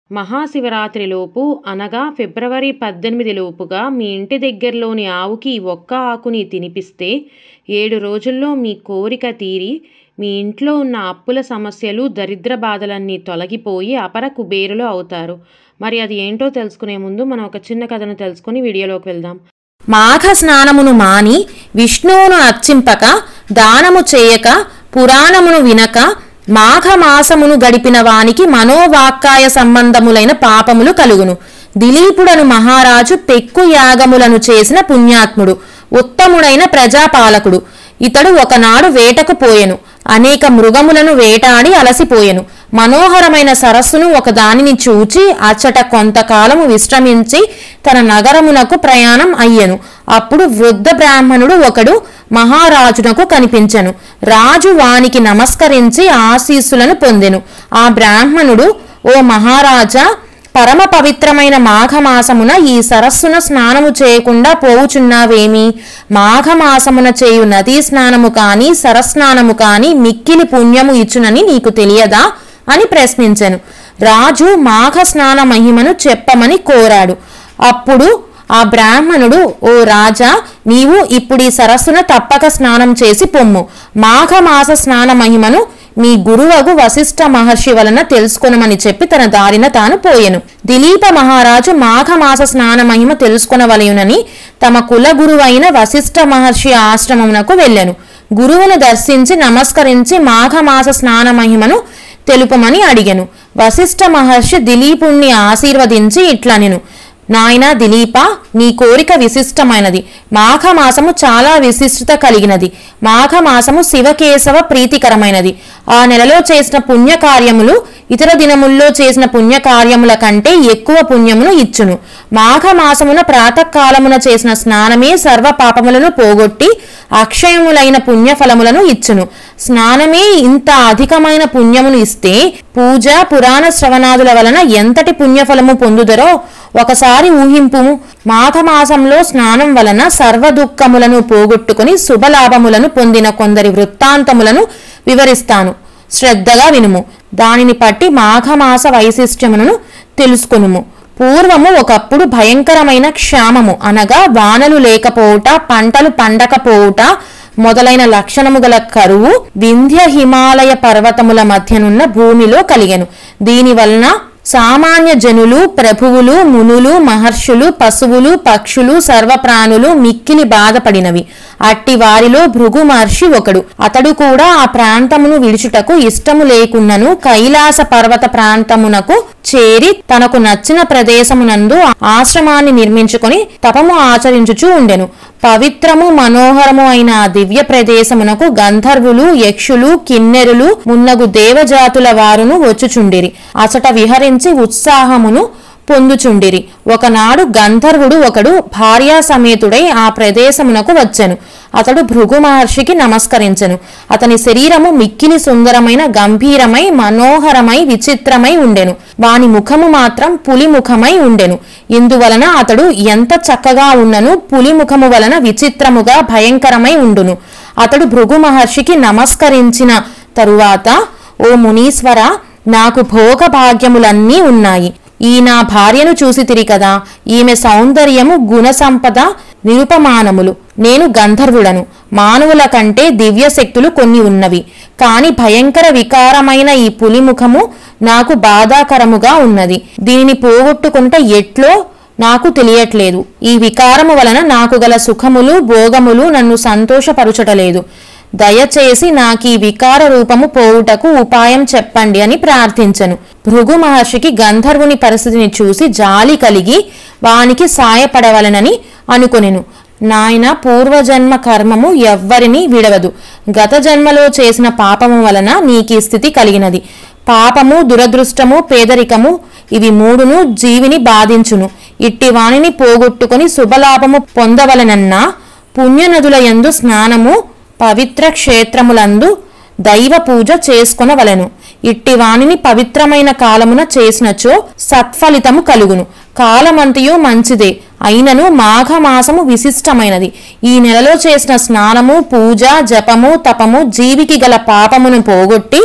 మహాశివరాత్రిలోపు అనగా ఫిబ్రవరి పద్దెనిమిది లోపుగా మీ ఇంటి దగ్గరలోని ఆవుకి ఈ ఒక్క ఆకుని తినిపిస్తే ఏడు రోజుల్లో మీ కోరిక తీరి మీ ఇంట్లో ఉన్న అప్పుల సమస్యలు దరిద్ర బాధలన్నీ తొలగిపోయి అపర కుబేరులు అవుతారు మరి అది ఏంటో తెలుసుకునే ముందు మనం ఒక చిన్న కథను తెలుసుకుని వీడియోలోకి వెళ్దాం మాఘ స్నానమును మాని విష్ణువును అర్చింపక దానము చేయక పురాణమును వినక మాఘమాసమును గడిపిన వానికి మనోవాక్కాయ సంబంధములైన పాపములు కలుగును దిలీపుడను మహారాజు పెక్కు యాగములను చేసిన పుణ్యాత్ముడు ఉత్తముడైన ప్రజాపాలకుడు ఇతడు ఒకనాడు వేటకు పోయెను అనేక మృగములను వేటాడి అలసిపోయెను మనోహరమైన సరస్సును ఒకదానిని చూచి అచ్చట కొంతకాలము విశ్రమించి తన నగరమునకు ప్రయాణం అయ్యెను అప్పుడు వృద్ధ బ్రాహ్మణుడు ఒకడు మహారాజునకు కనిపించెను రాజు వానికి నమస్కరించి ఆశీస్సులను పొందెను ఆ బ్రాహ్మణుడు ఓ మహారాజా పరమ పవిత్రమైన మాఘమాసమున ఈ సరస్సున స్నానము చేయకుండా పోవుచున్నావేమి మాఘమాసమున చేయు నదీ స్నానము కాని సరస్నానము కాని మిక్కిలి పుణ్యము ఇచ్చునని నీకు తెలియదా అని ప్రశ్నించెను రాజు మాఘ స్నాన మహిమను చెప్పమని కోరాడు అప్పుడు ఆ బ్రాహ్మణుడు ఓ రాజా నీవు ఇప్పుడు ఈ సరస్సున తప్పక స్నానం చేసి పొమ్ము మాఘమాస స్నాన మహిమను మీ గురువగు వశిష్ఠ మహర్షి వలన తెలుసుకొనమని చెప్పి తన దారిన తాను పోయెను దిలీప మహారాజు మాఘమాస స్నాన మహిమ తెలుసుకొనవలయునని తమ కుల గురువైన వశిష్ఠ మహర్షి ఆశ్రమమునకు వెళ్ళెను గురువును దర్శించి నమస్కరించి మాఘమాస స్నాన మహిమను తెలుపమని అడిగెను వశిష్ఠ మహర్షి దిలీపుణ్ణి ఆశీర్వదించి ఇట్లనెను నాయనా దిలీప నీ కోరిక విశిష్టమైనది మాఘమాసము చాలా విశిష్టత కలిగినది మాఘమాసము శివకేశవ ప్రీతికరమైనది ఆ నెలలో చేసిన పుణ్యకార్యములు ఇతర దినముల్లో చేసిన పుణ్యకార్యముల కంటే ఎక్కువ పుణ్యమును ఇచ్చును మాఘమాసమున ప్రాతకాలమున చేసిన స్నానమే సర్వ పాపములను పోగొట్టి అక్షయములైన పుణ్యఫలములను ఇచ్చును స్నానమే ఇంత అధికమైన పుణ్యమును ఇస్తే పూజ పురాణ శ్రవణాదుల వలన ఎంతటి పుణ్యఫలము పొందుదరో ఒకసారి ఊహింపుము మాఘమాసంలో స్నానం వలన సర్వ దుఃఖములను పోగొట్టుకుని శుభలాభములను పొందిన కొందరి వృత్తాంతములను వివరిస్తాను శ్రద్ధగా వినుము దానిని పట్టి మాఘమాస వైశిష్ట్యమును తెలుసుకొనుము పూర్వము ఒకప్పుడు భయంకరమైన క్షామము అనగా వానలు లేకపోవుట పంటలు పండకపోవుట మొదలైన లక్షణము గల కరువు వింధ్య హిమాలయ పర్వతముల మధ్యనున్న భూమిలో కలిగెను దీని వలన సామాన్య జనులు ప్రభువులు మునులు మహర్షులు పశువులు పక్షులు సర్వప్రాణులు మిక్కిలి బాధపడినవి అట్టి వారిలో భృగు మహర్షి ఒకడు అతడు కూడా ఆ ప్రాంతమును విడుచుటకు ఇష్టము లేకున్నను కైలాస పర్వత ప్రాంతమునకు చేరి తనకు నచ్చిన ప్రదేశమునందు ఆశ్రమాన్ని నిర్మించుకొని తపము ఆచరించుచూ ఉండెను పవిత్రము మనోహరము అయిన ఆ దివ్య ప్రదేశమునకు గంధర్వులు యక్షులు కిన్నెరులు మున్నగు దేవజాతుల వారును వచ్చుచుండిరి అచట విహరించి ఉత్సాహమును పొందుచుండిరి ఒకనాడు గంధర్వుడు ఒకడు భార్యా సమేతుడై ఆ ప్రదేశమునకు వచ్చెను అతడు భృగు మహర్షికి నమస్కరించెను అతని శరీరము మిక్కిలి సుందరమైన గంభీరమై మనోహరమై విచిత్రమై ఉండెను వాని ముఖము మాత్రం పులి ముఖమై ఉండెను ఇందువలన అతడు ఎంత చక్కగా ఉన్నను పులి ముఖము వలన విచిత్రముగా భయంకరమై ఉండును అతడు భృగు మహర్షికి నమస్కరించిన తరువాత ఓ మునీశ్వర నాకు భోగ భాగ్యములన్నీ ఉన్నాయి ఈ నా భార్యను చూసితిరి కదా ఈమె సౌందర్యము గుణ సంపద నిరుపమానములు నేను గంధర్వుడను మానవుల కంటే దివ్య శక్తులు కొన్ని ఉన్నవి కాని భయంకర వికారమైన ఈ పులిముఖము నాకు బాధాకరముగా ఉన్నది దీనిని పోగొట్టుకుంటే ఎట్లో నాకు తెలియట్లేదు ఈ వికారము వలన నాకు గల సుఖములు భోగములు నన్ను సంతోషపరుచటలేదు దయచేసి నాకీ వికార రూపము పోవుటకు ఉపాయం చెప్పండి అని ప్రార్థించను భృగు మహర్షికి గంధర్వుని పరిస్థితిని చూసి జాలి కలిగి వానికి సాయపడవలనని అనుకొనెను నాయన పూర్వజన్మ కర్మము ఎవ్వరిని విడవదు గత జన్మలో చేసిన పాపము వలన నీకీ స్థితి కలిగినది పాపము దురదృష్టము పేదరికము ఇవి మూడును జీవిని బాధించును ఇట్టి వానిని పోగొట్టుకుని శుభలాభము పొందవలనన్నా పుణ్యనదుల యందు స్నానము పవిత్ర క్షేత్రములందు దైవ పూజ చేసుకొనవలెను ఇట్టి వానిని పవిత్రమైన కాలమున చేసినచో సత్ఫలితము కలుగును కాలమంతయు మంచిదే అయినను మాఘమాసము విశిష్టమైనది ఈ నెలలో చేసిన స్నానము పూజ జపము తపము జీవికి గల పాపమును పోగొట్టి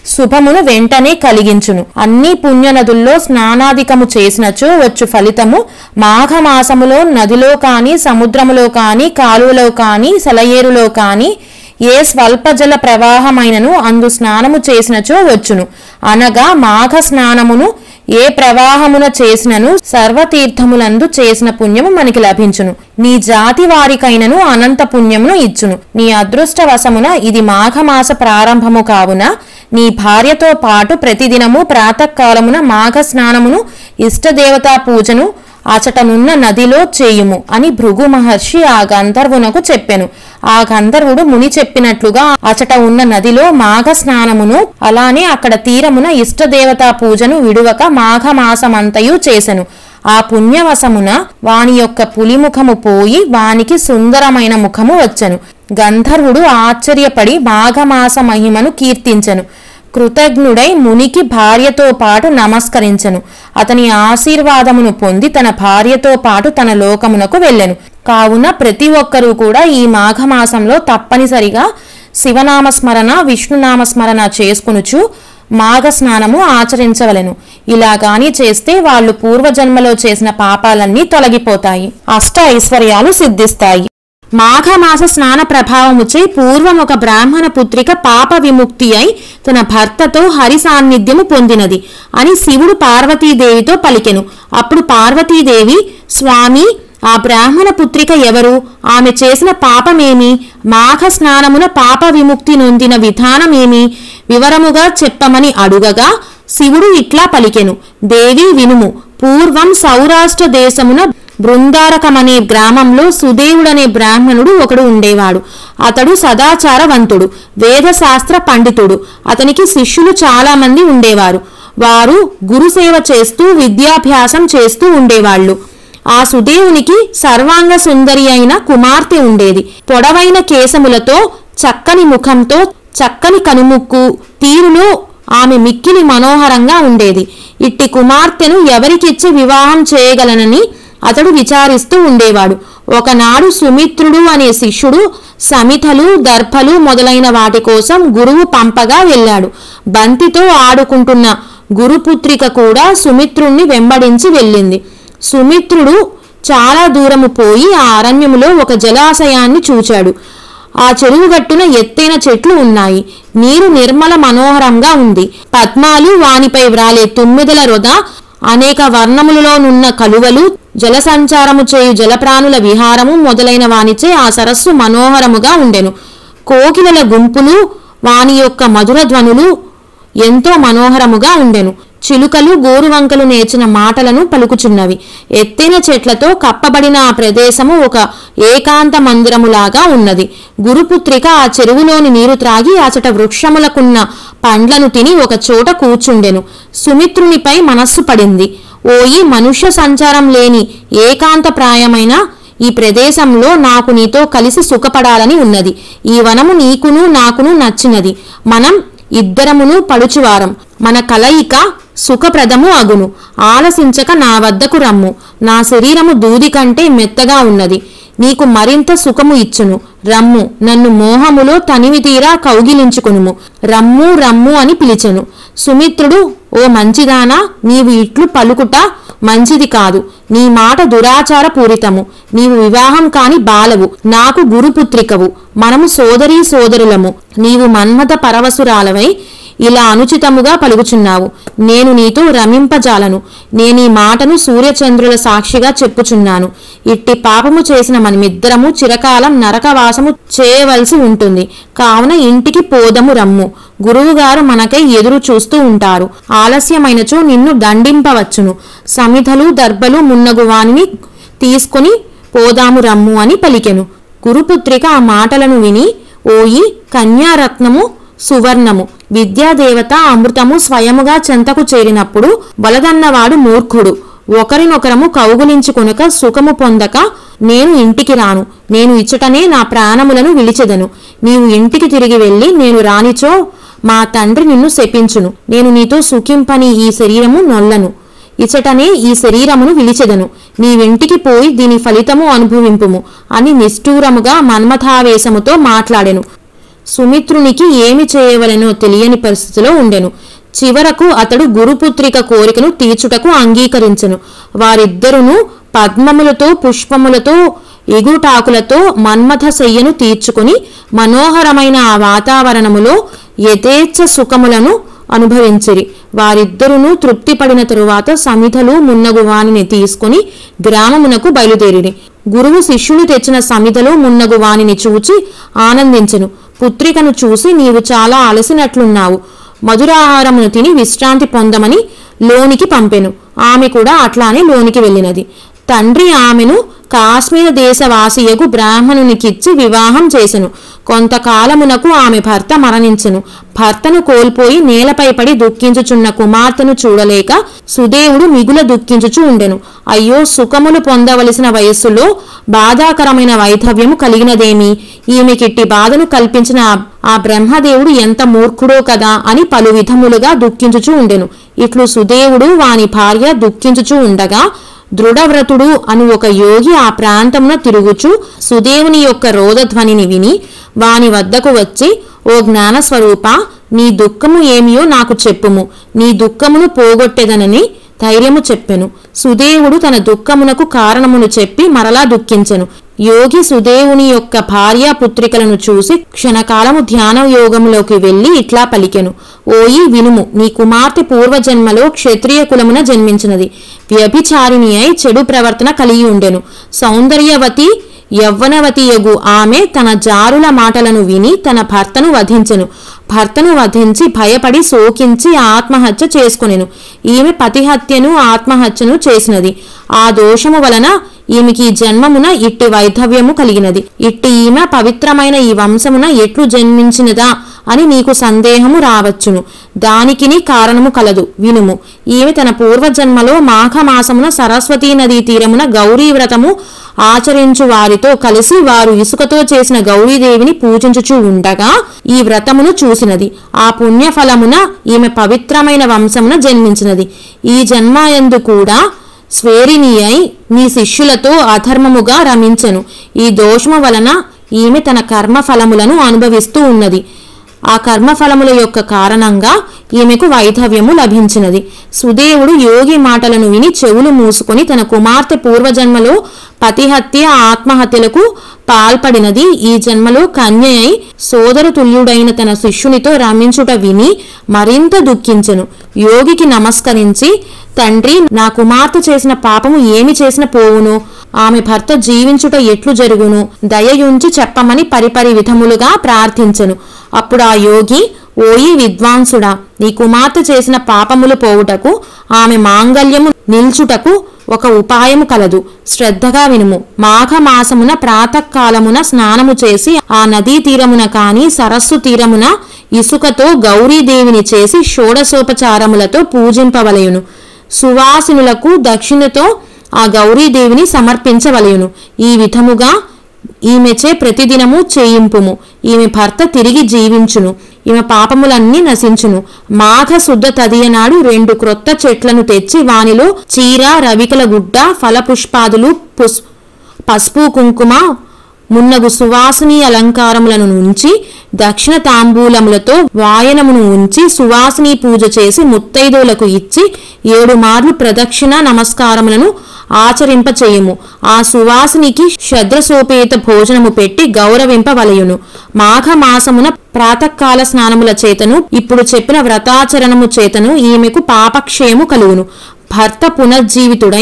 శుభమును వెంటనే కలిగించును అన్ని పుణ్యనదుల్లో స్నానాధికము చేసినచో వచ్చు ఫలితము మాఘమాసములో నదిలో కాని సముద్రములో కాని కాలువలో కాని సెలయేరులో కాని ఏ స్వల్ప జల ప్రవాహమైనను అందు స్నానము చేసినచో వచ్చును అనగా మాఘ స్నానమును ఏ ప్రవాహమున చేసినను సర్వతీర్థములందు చేసిన పుణ్యము మనకి లభించును నీ జాతి వారికైనను అనంత పుణ్యమును ఇచ్చును నీ అదృష్టవశమున ఇది మాఘమాస ప్రారంభము కావున నీ భార్యతో పాటు ప్రతిదినము ప్రాతకాలమున మాఘ స్నానమును ఇష్టదేవతా పూజను అచటనున్న నదిలో చేయుము అని భృగు మహర్షి ఆ గంధర్వునకు చెప్పెను ఆ గంధర్వుడు ముని చెప్పినట్లుగా అచట ఉన్న నదిలో మాఘ స్నానమును అలానే అక్కడ తీరమున ఇష్టదేవతా పూజను విడువక మాఘమాసమంతయు చేసెను ఆ పుణ్యవశమున వాని యొక్క పులిముఖము పోయి వానికి సుందరమైన ముఖము వచ్చెను గంధర్వుడు ఆశ్చర్యపడి మాఘమాస మహిమను కీర్తించెను కృతజ్ఞుడై మునికి భార్యతో పాటు నమస్కరించెను అతని ఆశీర్వాదమును పొంది తన భార్యతో పాటు తన లోకమునకు వెళ్ళెను కావున ప్రతి ఒక్కరూ కూడా ఈ మాఘమాసంలో తప్పనిసరిగా శివనామస్మరణ విష్ణునామస్మరణ చేసుకునుచు మాఘ స్నానము ఆచరించవలెను ఇలా గాని చేస్తే వాళ్ళు పూర్వజన్మలో చేసిన పాపాలన్నీ తొలగిపోతాయి అష్ట ఐశ్వర్యాలు సిద్ధిస్తాయి మాఘమాస స్నాన ప్రభావముచే పూర్వం ఒక బ్రాహ్మణ పుత్రిక పాప విముక్తి అయి తన భర్తతో హరి సాన్నిధ్యము పొందినది అని శివుడు పార్వతీదేవితో పలికెను అప్పుడు పార్వతీదేవి స్వామి ఆ బ్రాహ్మణ పుత్రిక ఎవరు ఆమె చేసిన పాపమేమి మాఘ స్నానమున పాప విముక్తి నొందిన విధానమేమి వివరముగా చెప్పమని అడుగగా శివుడు ఇట్లా పలికెను దేవి వినుము పూర్వం సౌరాష్ట్ర దేశమున బృందారకమనే గ్రామంలో సుదేవుడనే బ్రాహ్మణుడు ఒకడు ఉండేవాడు అతడు సదాచారవంతుడు వేదశాస్త్ర పండితుడు అతనికి శిష్యులు చాలా మంది ఉండేవారు వారు గురుసేవ చేస్తూ విద్యాభ్యాసం చేస్తూ ఉండేవాళ్ళు ఆ సుదేవునికి సర్వాంగ సుందరి అయిన కుమార్తె ఉండేది పొడవైన కేశములతో చక్కని ముఖంతో చక్కని కనుముక్కు తీరులో ఆమె మిక్కిలి మనోహరంగా ఉండేది ఇట్టి కుమార్తెను ఎవరికిచ్చి వివాహం చేయగలనని అతడు విచారిస్తూ ఉండేవాడు ఒకనాడు సుమిత్రుడు అనే శిష్యుడు సమితలు దర్భలు మొదలైన వాటి కోసం గురువు పంపగా వెళ్ళాడు బంతితో ఆడుకుంటున్న గురుపుత్రిక కూడా సుమిత్రుణ్ణి వెంబడించి వెళ్ళింది సుమిత్రుడు చాలా దూరము పోయి ఆ అరణ్యములో ఒక జలాశయాన్ని చూచాడు ఆ చెరువు గట్టున ఎత్తైన చెట్లు ఉన్నాయి నీరు నిర్మల మనోహరంగా ఉంది పద్మాలు వానిపై వ్రాలే తుమ్మిదల రొద అనేక వర్ణములలోనున్న కలువలు జల సంచారము చేయు జలప్రాణుల విహారము మొదలైన వానిచే ఆ సరస్సు మనోహరముగా ఉండెను కోకిలల గుంపులు వాని యొక్క మధుర ధ్వనులు ఎంతో మనోహరముగా ఉండెను చిలుకలు గోరువంకలు నేర్చిన మాటలను పలుకుచున్నవి ఎత్తైన చెట్లతో కప్పబడిన ఆ ప్రదేశము ఒక ఏకాంత మందిరములాగా ఉన్నది గురుపుత్రిక ఆ చెరువులోని నీరు త్రాగి అచట వృక్షములకున్న పండ్లను తిని ఒక చోట కూర్చుండెను సుమిత్రునిపై మనస్సు పడింది ఓయి మనుష్య సంచారం లేని ఏకాంత ప్రాయమైన ఈ ప్రదేశంలో నాకు నీతో కలిసి సుఖపడాలని ఉన్నది ఈ వనము నీకును నాకును నచ్చినది మనం ఇద్దరమును పడుచువారం మన కలయిక సుఖప్రదము అగును ఆలసించక నా వద్దకు రమ్ము నా శరీరము దూది కంటే మెత్తగా ఉన్నది నీకు మరింత సుఖము ఇచ్చును రమ్ము నన్ను మోహములో తనివి తీరా కౌగిలించుకొనుము రమ్ము రమ్ము అని పిలిచెను సుమిత్రుడు ఓ మంచిదానా నీవు ఇట్లు పలుకుట మంచిది కాదు నీ మాట దురాచార పూరితము నీవు వివాహం కాని బాలవు నాకు గురుపుత్రికవు మనము సోదరీ సోదరులము నీవు మన్మథ పరవశురాలవై ఇలా అనుచితముగా పలుకుచున్నావు నేను నీతో రమింపజాలను నేనీ మాటను సూర్యచంద్రుల సాక్షిగా చెప్పుచున్నాను ఇట్టి పాపము చేసిన మనమిద్దరము చిరకాలం నరకవాసము చేయవలసి ఉంటుంది కావున ఇంటికి పోదము రమ్ము గురువుగారు మనకై ఎదురు చూస్తూ ఉంటారు ఆలస్యమైనచో నిన్ను దండింపవచ్చును సమిధలు దర్భలు మున్నగు వానిని తీసుకొని పోదాము రమ్ము అని పలికెను గురుపుత్రిక ఆ మాటలను విని ఓయి కన్యారత్నము సువర్ణము విద్యాదేవత అమృతము స్వయముగా చెంతకు చేరినప్పుడు వలదన్నవాడు మూర్ఖుడు ఒకరినొకరము కౌగులించుకొనక సుఖము పొందక నేను ఇంటికి రాను నేను ఇచ్చటనే నా ప్రాణములను విలిచెదను నీవు ఇంటికి తిరిగి వెళ్ళి నేను రానిచో మా తండ్రి నిన్ను శపించును నేను నీతో సుఖింపని ఈ శరీరము నొల్లను ఇచటనే ఈ శరీరమును విలిచెదను నీవింటికి పోయి దీని ఫలితము అనుభవింపుము అని నిష్ఠూరముగా మన్మథావేశముతో మాట్లాడెను సుమిత్రునికి ఏమి చేయవలెనో తెలియని పరిస్థితిలో ఉండెను చివరకు అతడు గురుపుత్రిక కోరికను తీర్చుటకు అంగీకరించెను వారిద్దరును పద్మములతో పుష్పములతో ఎగుటాకులతో మన్మథ శయ్యను తీర్చుకుని మనోహరమైన ఆ వాతావరణములో యథేచ్ఛ సుఖములను అనుభవించిరి వారిద్దరును తృప్తిపడిన తరువాత సమిధలు మున్నగు వానిని తీసుకుని గ్రామమునకు బయలుదేరిరి గురువు శిష్యులు తెచ్చిన సమిధలో మున్నగు వానిని చూచి ఆనందించెను పుత్రికను చూసి నీవు చాలా అలసినట్లున్నావు మధురాహారమును తిని విశ్రాంతి పొందమని లోనికి పంపెను ఆమె కూడా అట్లానే లోనికి వెళ్ళినది తండ్రి ఆమెను కాశ్మీర దేశవాసియకు బ్రాహ్మణునికిచ్చి వివాహం చేసెను కొంతకాలమునకు ఆమె భర్త మరణించెను భర్తను కోల్పోయి నేలపై పడి దుఃఖించుచున్న కుమార్తెను చూడలేక సుదేవుడు మిగుల దుఃఖించుచు ఉండెను అయ్యో సుఖములు పొందవలసిన వయస్సులో బాధాకరమైన వైధవ్యము కలిగినదేమి ఈమెకిట్టి బాధను కల్పించిన ఆ- ఆ బ్రహ్మదేవుడు ఎంత మూర్ఖుడో కదా అని పలు విధములుగా దుఃఖించుచూ ఉండెను ఇట్లు సుదేవుడు వాని భార్య దుఃఖించుచూ ఉండగా దృఢవ్రతుడు అను ఒక యోగి ఆ ప్రాంతమున తిరుగుచు సుదేవుని యొక్క రోదధ్వనిని విని వాని వద్దకు వచ్చి ఓ జ్ఞానస్వరూప నీ దుఃఖము ఏమియో నాకు చెప్పుము నీ దుఃఖమును పోగొట్టెదనని ధైర్యము చెప్పెను సుదేవుడు తన దుఃఖమునకు కారణమును చెప్పి మరలా దుఃఖించెను యోగి సుదేవుని యొక్క భార్య పుత్రికలను చూసి క్షణకాలము ధ్యాన యోగములోకి వెళ్లి ఇట్లా పలికెను ఓయి వినుము నీ కుమార్తె పూర్వజన్మలో క్షత్రియ కులమున జన్మించినది వ్యభిచారిణి అయి చెడు ప్రవర్తన కలిగి ఉండెను సౌందర్యవతి యవ్వనవతియగు ఆమె తన జారుల మాటలను విని తన భర్తను వధించెను భర్తను వధించి భయపడి శోకించి ఆత్మహత్య చేసుకొనెను ఈమె పతిహత్యను ఆత్మహత్యను చేసినది ఆ దోషము వలన ఈమెకి ఈ జన్మమున ఇట్టి వైధవ్యము కలిగినది ఇట్టి ఈమె పవిత్రమైన ఈ వంశమున ఎట్లు జన్మించినదా అని నీకు సందేహము రావచ్చును దానికిని కారణము కలదు వినుము ఈమె తన పూర్వజన్మలో మాఘమాసమున సరస్వతీ నదీ తీరమున గౌరీ వ్రతము ఆచరించు వారితో కలిసి వారు ఇసుకతో చేసిన గౌరీదేవిని పూజించుచూ ఉండగా ఈ వ్రతమును చూసినది ఆ పుణ్యఫలమున ఈమె పవిత్రమైన వంశమున జన్మించినది ఈ జన్మాయందు కూడా స్వేరిని అయి నీ శిష్యులతో అధర్మముగా రమించెను ఈ దోషము వలన ఈమె తన కర్మఫలములను అనుభవిస్తూ ఉన్నది ఆ కర్మఫలముల యొక్క కారణంగా ఈమెకు వైధవ్యము లభించినది సుదేవుడు యోగి మాటలను విని చెవులు మూసుకొని తన కుమార్తె పూర్వజన్మలో పతిహత్య ఆత్మహత్యలకు పాల్పడినది ఈ జన్మలో కన్య అయి సోదరు తుల్యుడైన తన శిష్యునితో రమించుట విని మరింత దుఃఖించెను యోగికి నమస్కరించి తండ్రి నా కుమార్తె చేసిన పాపము ఏమి చేసిన పోవును ఆమె భర్త జీవించుట ఎట్లు జరుగును దయయుంచి చెప్పమని పరిపరి విధములుగా ప్రార్థించెను అప్పుడు ఆ యోగి ఓయి విద్వాంసుడా నీ కుమార్తె చేసిన పాపములు పోవుటకు ఆమె మాంగల్యము నిల్చుటకు ఒక ఉపాయము కలదు శ్రద్ధగా వినుము మాఘమాసమున ప్రాతకాలమున స్నానము చేసి ఆ నదీ తీరమున కాని సరస్సు తీరమున ఇసుకతో గౌరీదేవిని చేసి షోడశోపచారములతో పూజింపవలయును సువాసినులకు దక్షిణతో ఆ గౌరీదేవిని సమర్పించవలయును ఈ విధముగా ఈమెచే ప్రతిదినము చేయింపుము ఈమె భర్త తిరిగి జీవించును ఈమె పాపములన్నీ నశించును మాఘ శుద్ధ తదియనాడు రెండు క్రొత్త చెట్లను తెచ్చి వానిలో చీర రవికల గుడ్డ ఫలపుష్పాదులు పుస్ పసుపు కుంకుమ మున్నగు సువాసిని అలంకారములను ఉంచి దక్షిణ తాంబూలములతో వాయనమును ఉంచి సువాసిని పూజ చేసి ముత్తైదువులకు ఇచ్చి ఏడు మార్లు ప్రదక్షిణ నమస్కారములను ఆచరింపచేయుము ఆ సువాసినికి శద్రసోపేత భోజనము పెట్టి గౌరవింపవలయును మాఘమాసమున ప్రాతకాల స్నానముల చేతను ఇప్పుడు చెప్పిన వ్రతాచరణము చేతను ఈమెకు పాపక్షయము కలుగును భర్త పునర్జీవితుడై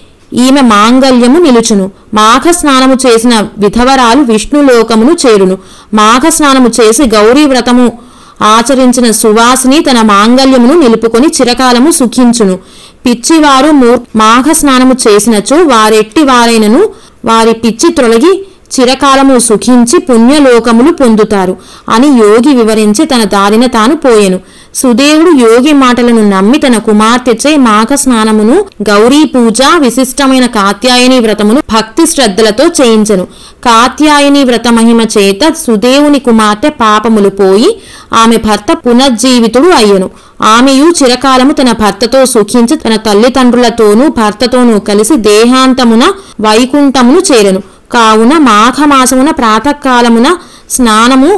ఈమె మాంగల్యము నిలుచును మాఘ స్నానము చేసిన విధవరాలు విష్ణులోకమును చేరును మాఘ స్నానము చేసి గౌరీ వ్రతము ఆచరించిన సువాసిని తన మాంగల్యమును నిలుపుకొని చిరకాలము సుఖించును పిచ్చివారు మూర్ మాఘ స్నానము చేసినచో వారెట్టి వారైనను వారి పిచ్చి తొలగి చిరకాలము సుఖించి పుణ్యలోకములు పొందుతారు అని యోగి వివరించి తన దారిన తాను పోయెను సుదేవుడు యోగి మాటలను నమ్మి తన కుమార్తెచే మాఘ స్నానమును గౌరీ పూజ విశిష్టమైన కాత్యాయని వ్రతమును భక్తి శ్రద్ధలతో చేయించెను కాత్యాయని వ్రత మహిమ చేత సుదేవుని కుమార్తె పాపములు పోయి ఆమె భర్త పునర్జీవితుడు అయ్యెను ఆమెయు చిరకాలము తన భర్తతో సుఖించి తన తల్లిదండ్రులతోనూ భర్తతోనూ కలిసి దేహాంతమున వైకుంఠమును చేరెను కావున మాఘమాసమున ప్రాతకాలమున స్నానము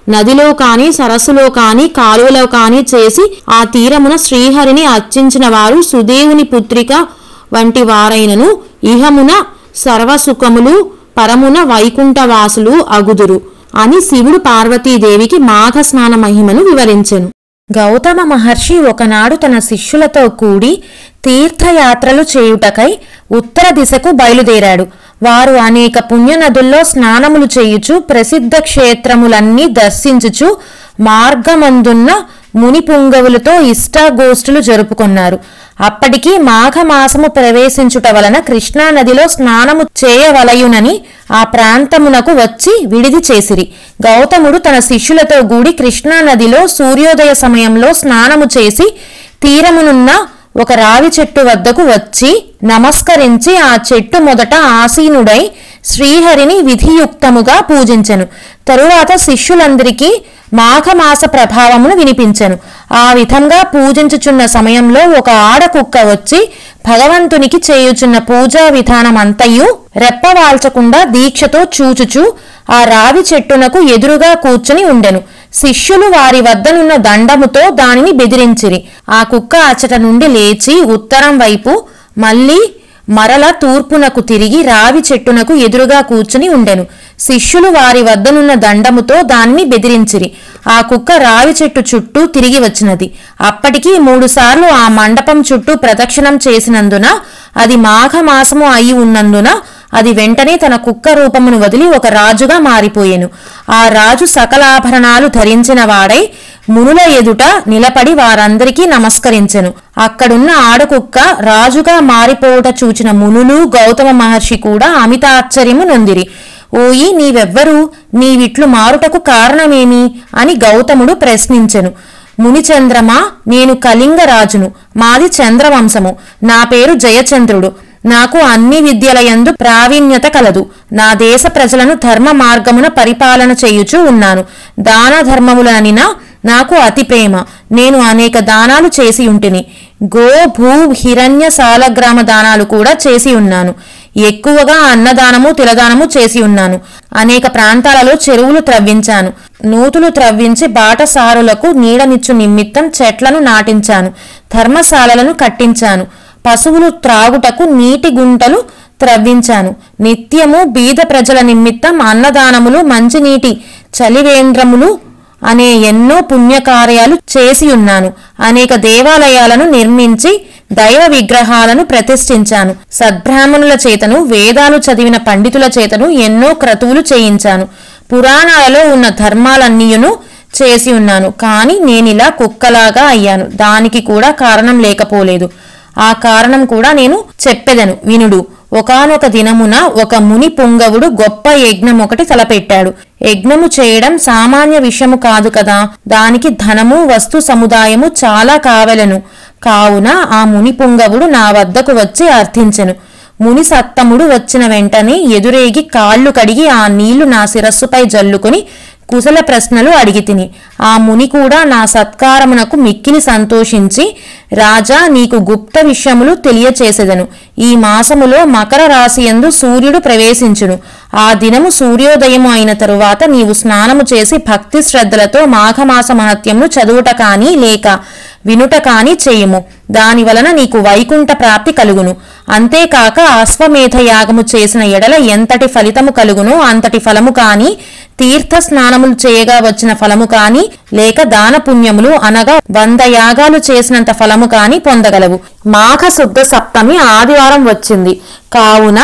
నదిలో కాని సరస్సులో కాని కాలువలో కాని చేసి ఆ తీరమున శ్రీహరిని అర్చించిన వారు సుదేవుని పుత్రిక వంటి వారైనను ఇహమున సర్వసుఖములు పరమున వైకుంఠవాసులు అగుదురు అని శివుడు పార్వతీదేవికి మాఘ స్నాన మహిమను వివరించెను గౌతమ మహర్షి ఒకనాడు తన శిష్యులతో కూడి తీర్థయాత్రలు చేయుటకై ఉత్తర దిశకు బయలుదేరాడు వారు అనేక పుణ్యనదుల్లో స్నానములు చేయుచు ప్రసిద్ధ క్షేత్రములన్నీ దర్శించుచు మార్గమందున్న ముని పుంగవులతో ఇష్టాగోష్ఠులు జరుపుకున్నారు అప్పటికి మాఘమాసము ప్రవేశించుట వలన కృష్ణా నదిలో స్నానము చేయవలయునని ఆ ప్రాంతమునకు వచ్చి విడిది చేసిరి గౌతముడు తన శిష్యులతో గూడి కృష్ణా నదిలో సూర్యోదయ సమయంలో స్నానము చేసి తీరమునున్న ఒక రావి చెట్టు వద్దకు వచ్చి నమస్కరించి ఆ చెట్టు మొదట ఆసీనుడై శ్రీహరిని విధియుక్తముగా పూజించెను తరువాత శిష్యులందరికీ మాఘమాస ప్రభావమును వినిపించెను ఆ విధంగా పూజించుచున్న సమయంలో ఒక ఆడకుక్క వచ్చి భగవంతునికి చేయుచున్న పూజా విధానమంతయు రెప్పవాల్చకుండా దీక్షతో చూచుచు ఆ రావి చెట్టునకు ఎదురుగా కూర్చుని ఉండెను శిష్యులు వారి వద్దనున్న దండముతో దానిని బెదిరించిరి ఆ కుక్క అచట నుండి లేచి ఉత్తరం వైపు మళ్ళీ మరల తూర్పునకు తిరిగి రావి చెట్టునకు ఎదురుగా కూర్చుని ఉండెను శిష్యులు వారి వద్దనున్న దండముతో దానిని బెదిరించిరి ఆ కుక్క రావి చెట్టు చుట్టూ తిరిగి వచ్చినది అప్పటికి మూడుసార్లు ఆ మండపం చుట్టూ ప్రదక్షిణం చేసినందున అది మాఘమాసము అయి ఉన్నందున అది వెంటనే తన కుక్క రూపమును వదిలి ఒక రాజుగా మారిపోయెను ఆ రాజు సకలాభరణాలు ధరించిన వాడై మునుల ఎదుట నిలబడి వారందరికీ నమస్కరించెను అక్కడున్న ఆడకుక్క రాజుగా మారిపోవుట చూచిన మునులు గౌతమ మహర్షి కూడా అమితాశ్చర్యము నొందిరి ఓయి నీవెవ్వరు నీవిట్లు మారుటకు కారణమేమి అని గౌతముడు ప్రశ్నించెను మునిచంద్రమా నేను కళింగ రాజును మాది చంద్రవంశము నా పేరు జయచంద్రుడు నాకు అన్ని విద్యలయందు ప్రావీణ్యత కలదు నా దేశ ప్రజలను ధర్మ మార్గమున పరిపాలన చేయుచూ ఉన్నాను దాన ధర్మములనిన నాకు అతి ప్రేమ నేను అనేక దానాలు చేసి ఉంటిని గో భూ హిరణ్య సాలగ్రామ దానాలు కూడా చేసి ఉన్నాను ఎక్కువగా అన్నదానము తిలదానము చేసి ఉన్నాను అనేక ప్రాంతాలలో చెరువులు త్రవ్వించాను నూతులు త్రవ్వించి బాటసారులకు నీడనిచ్చు నిమిత్తం చెట్లను నాటించాను ధర్మశాలలను కట్టించాను పశువులు త్రాగుటకు నీటి గుంటలు త్రవ్వించాను నిత్యము బీద ప్రజల నిమిత్తం అన్నదానములు మంచినీటి చలివేంద్రములు అనే ఎన్నో పుణ్యకార్యాలు చేసి ఉన్నాను అనేక దేవాలయాలను నిర్మించి దైవ విగ్రహాలను ప్రతిష్ఠించాను సద్బ్రాహ్మణుల చేతను వేదాలు చదివిన పండితుల చేతను ఎన్నో క్రతువులు చేయించాను పురాణాలలో ఉన్న ధర్మాలన్నీయును చేసి ఉన్నాను కానీ నేనిలా కుక్కలాగా అయ్యాను దానికి కూడా కారణం లేకపోలేదు ఆ కారణం కూడా నేను చెప్పెదను వినుడు ఒకానొక దినమున ఒక ముని పుంగవుడు గొప్ప యజ్ఞం ఒకటి తలపెట్టాడు యజ్ఞము చేయడం సామాన్య విషయము కాదు కదా దానికి ధనము వస్తు సముదాయము చాలా కావలను కావున ఆ ముని పుంగవుడు నా వద్దకు వచ్చి అర్థించెను ముని సత్తముడు వచ్చిన వెంటనే ఎదురేగి కాళ్ళు కడిగి ఆ నీళ్లు నా శిరస్సుపై జల్లుకొని కుశల ప్రశ్నలు అడిగి తిని ఆ ముని కూడా నా సత్కారమునకు మిక్కిలి సంతోషించి రాజా నీకు గుప్త విషయములు తెలియచేసెదను ఈ మాసములో మకర రాశియందు సూర్యుడు ప్రవేశించును ఆ దినము సూర్యోదయము అయిన తరువాత నీవు స్నానము చేసి భక్తి శ్రద్ధలతో మాఘమాస మహత్యమును చదువుట కానీ లేక వినుట కాని చేయుము దాని వలన నీకు వైకుంఠ ప్రాప్తి కలుగును అంతేకాక అశ్వమేధ యాగము చేసిన ఎడల ఎంతటి ఫలితము కలుగునో అంతటి ఫలము కాని తీర్థ స్నానములు చేయగా వచ్చిన ఫలము కాని లేక దాన పుణ్యములు అనగా వంద యాగాలు చేసినంత ఫలము కాని పొందగలవు మాఘ శుద్ధ సప్తమి ఆదివారం వచ్చింది కావున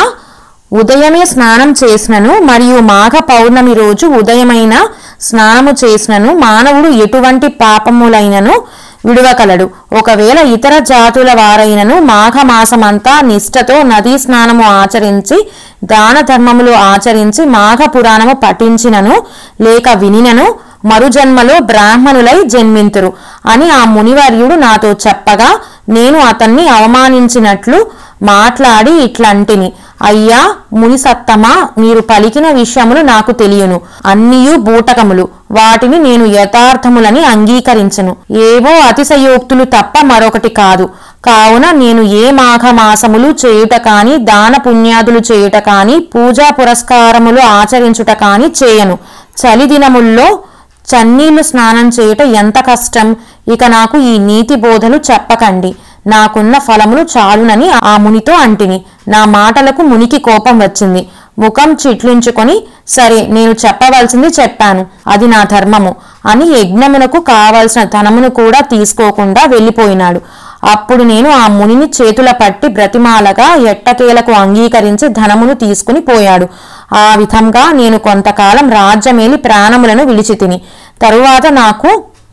ఉదయమే స్నానం చేసినను మరియు మాఘ పౌర్ణమి రోజు ఉదయమైన స్నానము చేసినను మానవుడు ఎటువంటి పాపములైనను విడువకలడు ఒకవేళ ఇతర జాతుల వారైనను మాఘమాసమంతా నిష్ఠతో నదీ స్నానము ఆచరించి దాన ధర్మములు ఆచరించి మాఘ పురాణము పఠించినను లేక వినినను మరుజన్మలో బ్రాహ్మణులై జన్మింతురు అని ఆ మునివర్యుడు నాతో చెప్పగా నేను అతన్ని అవమానించినట్లు మాట్లాడి ఇట్లంటిని అయ్యా ముని సత్తమా మీరు పలికిన విషయములు నాకు తెలియను అన్నియు బూటకములు వాటిని నేను యథార్థములని అంగీకరించను ఏవో అతిశయోక్తులు తప్ప మరొకటి కాదు కావున నేను ఏ మాఘమాసములు చేయుట కాని దాన పుణ్యాదులు చేయుట కాని పూజా పురస్కారములు ఆచరించుట కాని చేయను చలి దినముల్లో చన్నీళ్లు స్నానం చేయుట ఎంత కష్టం ఇక నాకు ఈ నీతి బోధలు చెప్పకండి నాకున్న ఫలములు చాలునని ఆ మునితో అంటిని నా మాటలకు మునికి కోపం వచ్చింది ముఖం చిట్లించుకొని సరే నేను చెప్పవలసింది చెప్పాను అది నా ధర్మము అని యజ్ఞమునకు కావలసిన ధనమును కూడా తీసుకోకుండా వెళ్ళిపోయినాడు అప్పుడు నేను ఆ మునిని చేతుల పట్టి బ్రతిమాలగా ఎట్టకేలకు అంగీకరించి ధనమును తీసుకుని పోయాడు ఆ విధంగా నేను కొంతకాలం రాజ్యమేలి ప్రాణములను విడిచి తిని తరువాత నాకు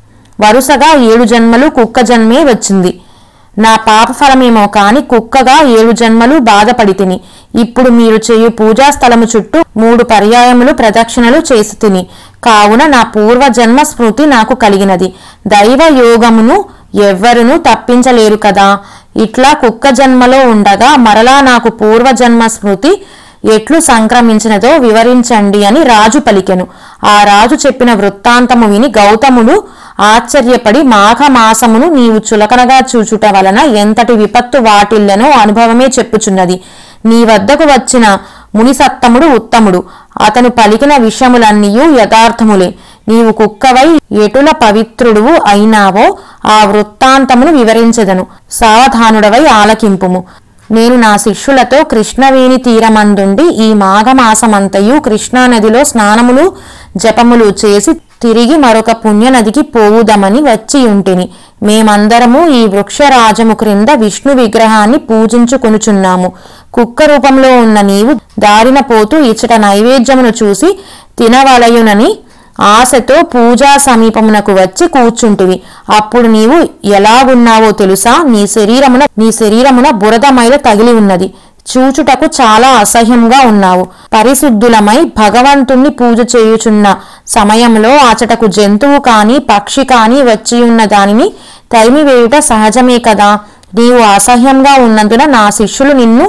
వరుసగా ఏడు జన్మలు కుక్క జన్మే వచ్చింది నా పాప ఫలమేమో కాని కుక్కగా ఏడు జన్మలు బాధపడి తిని ఇప్పుడు మీరు చేయు పూజా స్థలము చుట్టూ మూడు పర్యాయములు ప్రదక్షిణలు చేసి తిని కావున నా పూర్వజన్మ స్మృతి నాకు కలిగినది దైవ యోగమును ఎవ్వరునూ తప్పించలేరు కదా ఇట్లా కుక్క జన్మలో ఉండగా మరలా నాకు పూర్వజన్మ స్మృతి ఎట్లు సంక్రమించినదో వివరించండి అని రాజు పలికెను ఆ రాజు చెప్పిన వృత్తాంతము విని గౌతముడు ఆశ్చర్యపడి మాఘమాసమును నీవు చులకనగా చూచుట వలన ఎంతటి విపత్తు వాటిల్లనో అనుభవమే చెప్పుచున్నది నీ వద్దకు వచ్చిన మునిసత్తముడు ఉత్తముడు అతను పలికిన విషయములన్నీయూ యథార్థములే నీవు కుక్కవై ఎటుల పవిత్రుడువు అయినావో ఆ వృత్తాంతమును వివరించదను సావధానుడవై ఆలకింపుము నేను నా శిష్యులతో కృష్ణవేణి తీరమందుండి ఈ మాఘమాసమంతయు కృష్ణానదిలో స్నానములు జపములు చేసి తిరిగి మరొక పుణ్యనదికి పోవుదమని వచ్చి ఉంటిని మేమందరము ఈ వృక్షరాజము క్రింద విష్ణు విగ్రహాన్ని పూజించుకొనుచున్నాము కుక్క రూపంలో ఉన్న నీవు దారిన పోతూ ఇచ్చట నైవేద్యమును చూసి తినవలయునని ఆశతో పూజా సమీపమునకు వచ్చి కూర్చుంటివి అప్పుడు నీవు ఎలాగున్నావో తెలుసా నీ శరీరమున నీ శరీరమున బురద మైల తగిలి ఉన్నది చూచుటకు చాలా అసహ్యంగా ఉన్నావు పరిశుద్ధులమై భగవంతుణ్ణి పూజ చేయుచున్న సమయంలో అచటకు జంతువు కాని పక్షి కాని వచ్చి ఉన్న దానిని తరిమివేయుట సహజమే కదా నీవు అసహ్యంగా ఉన్నందున నా శిష్యులు నిన్ను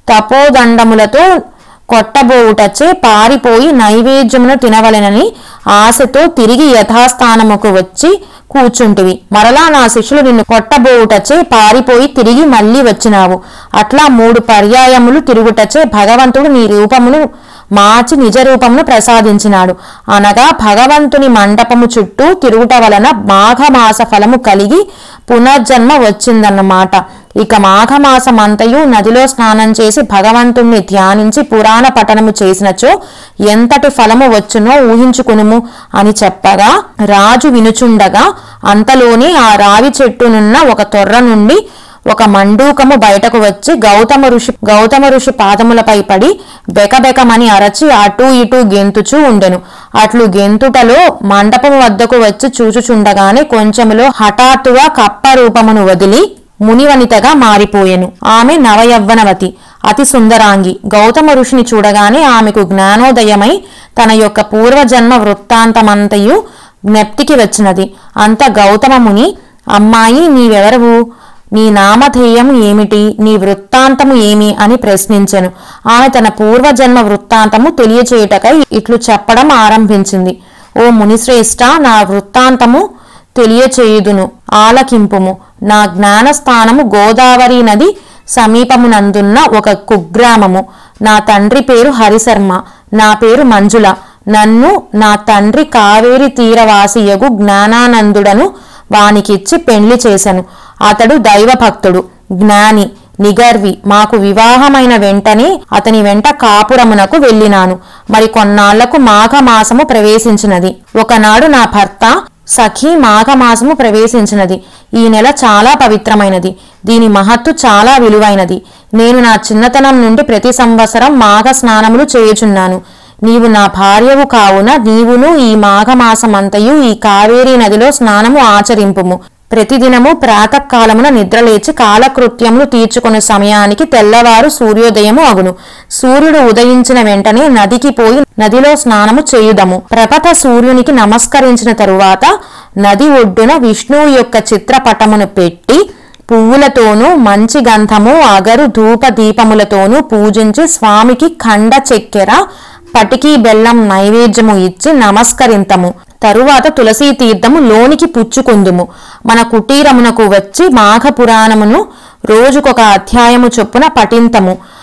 తపోదండములతో కొట్టబోవుటచే పారిపోయి నైవేద్యమును తినవలెనని ఆశతో తిరిగి యథాస్థానముకు వచ్చి కూర్చుంటివి మరలా నా శిష్యులు నిన్ను కొట్టబోవుటచే పారిపోయి తిరిగి మళ్ళీ వచ్చినావు అట్లా మూడు పర్యాయములు తిరుగుటచే భగవంతుడు నీ రూపమును మార్చి నిజ రూపమును ప్రసాదించినాడు అనగా భగవంతుని మండపము చుట్టూ తిరుగుట వలన మాఘమాస ఫలము కలిగి పునర్జన్మ వచ్చిందన్నమాట ఇక మాఘమాసమంతయు నదిలో స్నానం చేసి భగవంతుణ్ణి ధ్యానించి పురాణ పఠనము చేసినచో ఎంతటి ఫలము వచ్చునో ఊహించుకునుము అని చెప్పగా రాజు వినుచుండగా అంతలోనే ఆ రావి చెట్టునున్న ఒక తొర్ర నుండి ఒక మండూకము బయటకు వచ్చి గౌతమ ఋషి గౌతమ ఋషి పాదములపై పడి బెకబెకమని అరచి అటూ ఇటూ గెంతుచూ ఉండెను అట్లు గెంతుటలో మండపము వద్దకు వచ్చి చూచుచుండగానే కొంచెములో హఠాత్తుగా కప్ప రూపమును వదిలి మునివనితగా మారిపోయెను ఆమె నవయవ్వనవతి అతి సుందరాంగి గౌతమ ఋషిని చూడగానే ఆమెకు జ్ఞానోదయమై తన యొక్క పూర్వజన్మ వృత్తాంతమంతయు జ్ఞప్తికి వచ్చినది అంత గౌతమ ముని అమ్మాయి నీవెవరవు నీ నామధేయము ఏమిటి నీ వృత్తాంతము ఏమి అని ప్రశ్నించెను ఆమె తన పూర్వజన్మ వృత్తాంతము తెలియచేయుటకై ఇట్లు చెప్పడం ఆరంభించింది ఓ మునిశ్రేష్ట నా వృత్తాంతము తెలియచేయుదును ఆలకింపుము నా జ్ఞానస్థానము గోదావరి నది సమీపమునందున్న ఒక కుగ్రామము నా తండ్రి పేరు హరిశర్మ నా పేరు మంజుల నన్ను నా తండ్రి కావేరి తీరవాసియగు జ్ఞానానందుడను వానికిచ్చి పెండ్లి చేశను అతడు దైవభక్తుడు జ్ఞాని నిగర్వి మాకు వివాహమైన వెంటనే అతని వెంట కాపురమునకు వెళ్ళినాను మరి కొన్నాళ్లకు మాఘమాసము ప్రవేశించినది ఒకనాడు నా భర్త సఖి మాఘమాసము ప్రవేశించినది ఈ నెల చాలా పవిత్రమైనది దీని మహత్తు చాలా విలువైనది నేను నా చిన్నతనం నుండి ప్రతి సంవత్సరం మాఘ స్నానములు చేయుచున్నాను నీవు నా భార్యవు కావున నీవును ఈ మాఘమాసమంతయు ఈ కావేరీ నదిలో స్నానము ఆచరింపుము ప్రతిదినము ప్రాతకాలమున నిద్రలేచి కాలకృత్యములు తీర్చుకునే సమయానికి తెల్లవారు సూర్యోదయము అగును సూర్యుడు ఉదయించిన వెంటనే నదికి పోయి నదిలో స్నానము చేయుదము ప్రపత సూర్యునికి నమస్కరించిన తరువాత నది ఒడ్డున విష్ణువు యొక్క చిత్రపటమును పెట్టి పువ్వులతోనూ మంచి గంధము అగరు ధూప దీపములతోనూ పూజించి స్వామికి ఖండ చక్కెర పటికీ బెల్లం నైవేద్యము ఇచ్చి నమస్కరింతము తరువాత తులసీ తీర్థము లోనికి పుచ్చుకుందుము మన కుటీరమునకు వచ్చి మాఘ పురాణమును రోజుకొక అధ్యాయము చొప్పున పఠింతము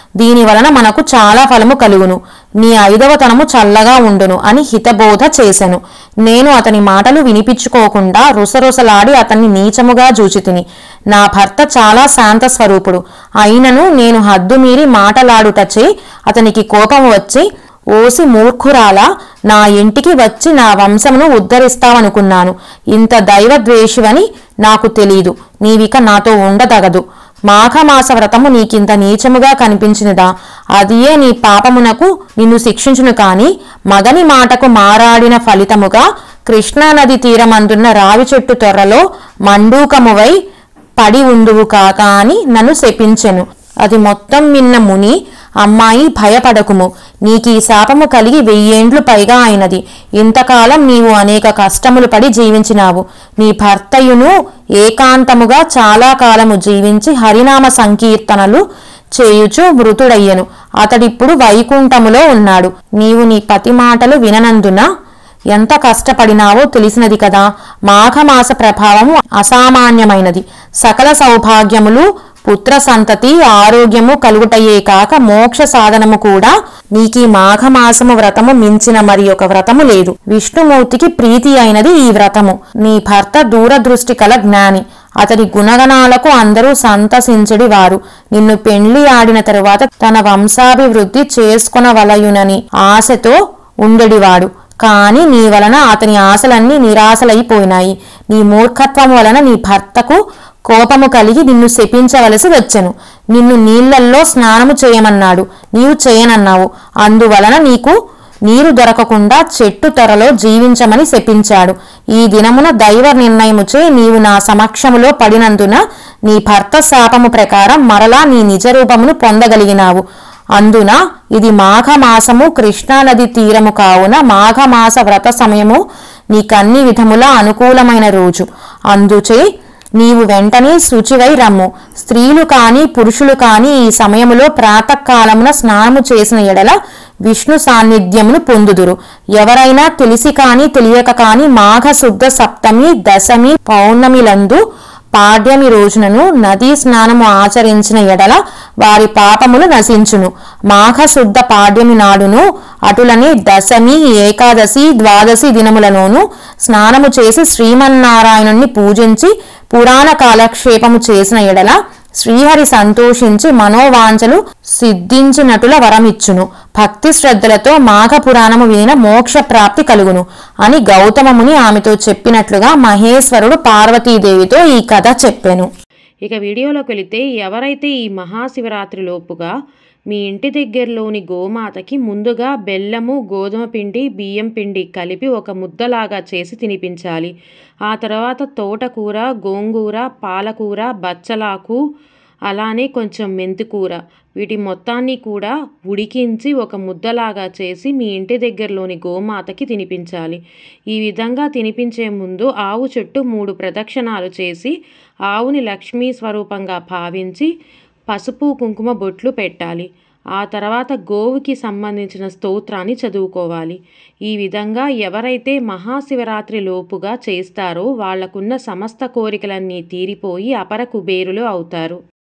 దీని వలన మనకు చాలా ఫలము కలుగును నీ ఐదవ తనము చల్లగా ఉండును అని హితబోధ చేసెను నేను అతని మాటలు వినిపించుకోకుండా రుసరుసలాడి అతన్ని నీచముగా జూచితిని నా భర్త చాలా శాంత స్వరూపుడు అయినను నేను హద్దు మీరి మాటలాడుటచే అతనికి కోపం వచ్చి ఓసి మూర్ఖురాలా నా ఇంటికి వచ్చి నా వంశమును ఉద్ధరిస్తావనుకున్నాను ఇంత దైవద్వేషివని నాకు తెలీదు నీవిక నాతో ఉండదగదు మాఘమాస వ్రతము నీకింత నీచముగా కనిపించినదా అదియే నీ పాపమునకు నిన్ను శిక్షించును కాని మగని మాటకు మారాడిన ఫలితముగా కృష్ణానది తీరమందున్న రావి చెట్టు తొర్రలో మండూకమువై పడి ఉండువు కాక అని నన్ను శపించెను అది మొత్తం విన్న ముని అమ్మాయి భయపడకుము నీకీ శాపము కలిగి వెయ్యేండ్లు పైగా అయినది ఇంతకాలం నీవు అనేక కష్టములు పడి జీవించినావు నీ భర్తయును ఏకాంతముగా చాలా కాలము జీవించి హరినామ సంకీర్తనలు చేయుచు మృతుడయ్యను అతడిప్పుడు వైకుంఠములో ఉన్నాడు నీవు నీ పతి మాటలు విననందున ఎంత కష్టపడినావో తెలిసినది కదా మాఘమాస ప్రభావము అసామాన్యమైనది సకల సౌభాగ్యములు పుత్ర సంతతి ఆరోగ్యము కలుగుటయే కాక మోక్ష సాధనము కూడా నీకీ మాఘమాసము వ్రతము మించిన మరి ఒక వ్రతము లేదు విష్ణుమూర్తికి ప్రీతి అయినది ఈ వ్రతము నీ భర్త దూరదృష్టి కల జ్ఞాని అతని గుణగణాలకు అందరూ సంతసించడి వారు నిన్ను పెండ్లి ఆడిన తరువాత తన వంశాభివృద్ధి చేసుకొనవలయునని ఆశతో ఉండెడివాడు కాని నీ వలన అతని ఆశలన్నీ నిరాశలైపోయినాయి నీ మూర్ఖత్వం వలన నీ భర్తకు కోపము కలిగి నిన్ను శపించవలసి వచ్చెను నిన్ను నీళ్లల్లో స్నానము చేయమన్నాడు నీవు చేయనన్నావు అందువలన నీకు నీరు దొరకకుండా చెట్టు త్వరలో జీవించమని శపించాడు ఈ దినమున దైవ నిర్ణయముచే నీవు నా సమక్షములో పడినందున నీ భర్త శాపము ప్రకారం మరలా నీ నిజ రూపమును పొందగలిగినావు అందున ఇది మాఘమాసము కృష్ణానది తీరము కావున మాఘమాస వ్రత సమయము నీకన్ని విధముల అనుకూలమైన రోజు అందుచే నీవు వెంటనే శుచివై రమ్ము స్త్రీలు కాని పురుషులు కాని ఈ సమయములో ప్రాతకాలమున స్నానము చేసిన ఎడల విష్ణు సాన్నిధ్యమును పొందుదురు ఎవరైనా తెలిసి కాని తెలియక కాని మాఘ శుద్ధ సప్తమి దశమి పౌర్ణమిలందు పాడ్యమి రోజునను నదీ స్నానము ఆచరించిన ఎడల వారి పాపములు నశించును మాఘ శుద్ధ పాడ్యమి నాడును అటులని దశమి ఏకాదశి ద్వాదశి దినములలోను స్నానము చేసి శ్రీమన్నారాయణుణ్ణి పూజించి పురాణ కాలక్షేపము చేసిన ఎడల శ్రీహరి సంతోషించి మనోవాంఛలు సిద్ధించినటుల వరమిచ్చును భక్తి శ్రద్ధలతో మాఘ పురాణము వినిన మోక్ష ప్రాప్తి కలుగును అని గౌతమముని ఆమెతో చెప్పినట్లుగా మహేశ్వరుడు పార్వతీదేవితో ఈ కథ చెప్పెను ఇక వీడియోలోకి వెళితే ఎవరైతే ఈ మహాశివరాత్రి లోపుగా మీ ఇంటి దగ్గరలోని గోమాతకి ముందుగా బెల్లము గోధుమ పిండి బియ్యం పిండి కలిపి ఒక ముద్దలాగా చేసి తినిపించాలి ఆ తర్వాత తోటకూర గోంగూర పాలకూర బచ్చలాకు అలానే కొంచెం మెంతికూర వీటి మొత్తాన్ని కూడా ఉడికించి ఒక ముద్దలాగా చేసి మీ ఇంటి దగ్గరలోని గోమాతకి తినిపించాలి ఈ విధంగా తినిపించే ముందు ఆవు చుట్టూ మూడు ప్రదక్షిణాలు చేసి ఆవుని లక్ష్మీ స్వరూపంగా భావించి పసుపు కుంకుమ బొట్లు పెట్టాలి ఆ తర్వాత గోవుకి సంబంధించిన స్తోత్రాన్ని చదువుకోవాలి ఈ విధంగా ఎవరైతే మహాశివరాత్రి లోపుగా చేస్తారో వాళ్లకున్న సమస్త కోరికలన్నీ తీరిపోయి అపర కుబేరులు అవుతారు